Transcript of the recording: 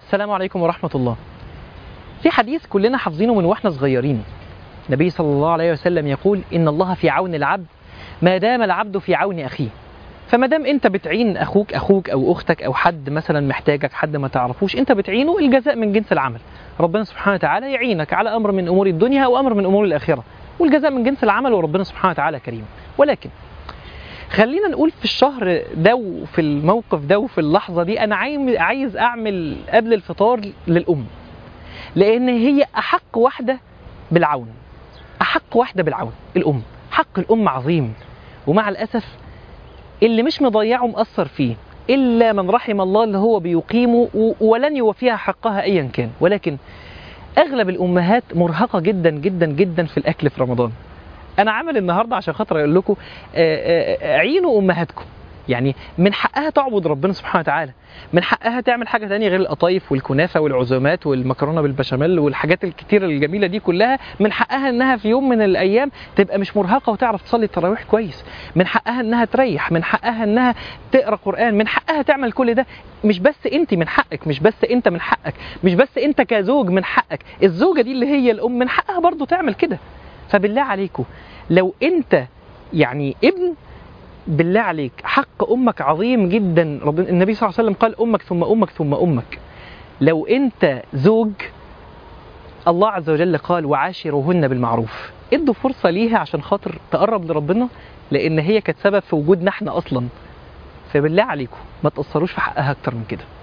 السلام عليكم ورحمة الله في حديث كلنا حافظينه من واحنا صغيرين النبي صلى الله عليه وسلم يقول إن الله في عون العبد ما دام العبد في عون أخيه فما دام انت بتعين اخوك اخوك او اختك او حد مثلا محتاجك حد ما تعرفوش انت بتعينه الجزاء من جنس العمل ربنا سبحانه وتعالى يعينك على امر من امور الدنيا او امر من امور الاخره والجزاء من جنس العمل وربنا سبحانه وتعالى كريم ولكن خلينا نقول في الشهر ده وفي الموقف ده وفي اللحظه دي انا عايز عايز اعمل قبل الفطار للام لان هي احق واحده بالعون احق واحده بالعون الام حق الام عظيم ومع الاسف اللي مش مضيعه مأثر فيه إلا من رحم الله اللي هو بيقيمه و- ولن يوفيها حقها أيا كان ولكن أغلب الأمهات مرهقة جدا جدا جدا في الأكل في رمضان أنا عامل النهاردة عشان خاطر أقول لكم آه، آه، عينوا أمهاتكم يعني من حقها تعبد ربنا سبحانه وتعالى من حقها تعمل حاجة تانية غير القطايف والكنافة والعزومات والمكرونة بالبشاميل والحاجات الكتيرة الجميلة دي كلها من حقها انها في يوم من الايام تبقى مش مرهقة وتعرف تصلي التراويح كويس من حقها انها تريح من حقها انها تقرا قرآن من حقها تعمل كل ده مش بس انت من حقك مش بس انت من حقك مش بس انت كزوج من حقك الزوجة دي اللي هي الام من حقها برضو تعمل كده فبالله عليكم لو انت يعني ابن بالله عليك حق امك عظيم جدا ربنا النبي صلى الله عليه وسلم قال امك ثم امك ثم امك لو انت زوج الله عز وجل قال وعاشروهن بالمعروف ادوا فرصه ليها عشان خاطر تقرب لربنا لان هي كانت سبب في وجودنا احنا اصلا فبالله عليكم ما تاثروش في حقها اكتر من كده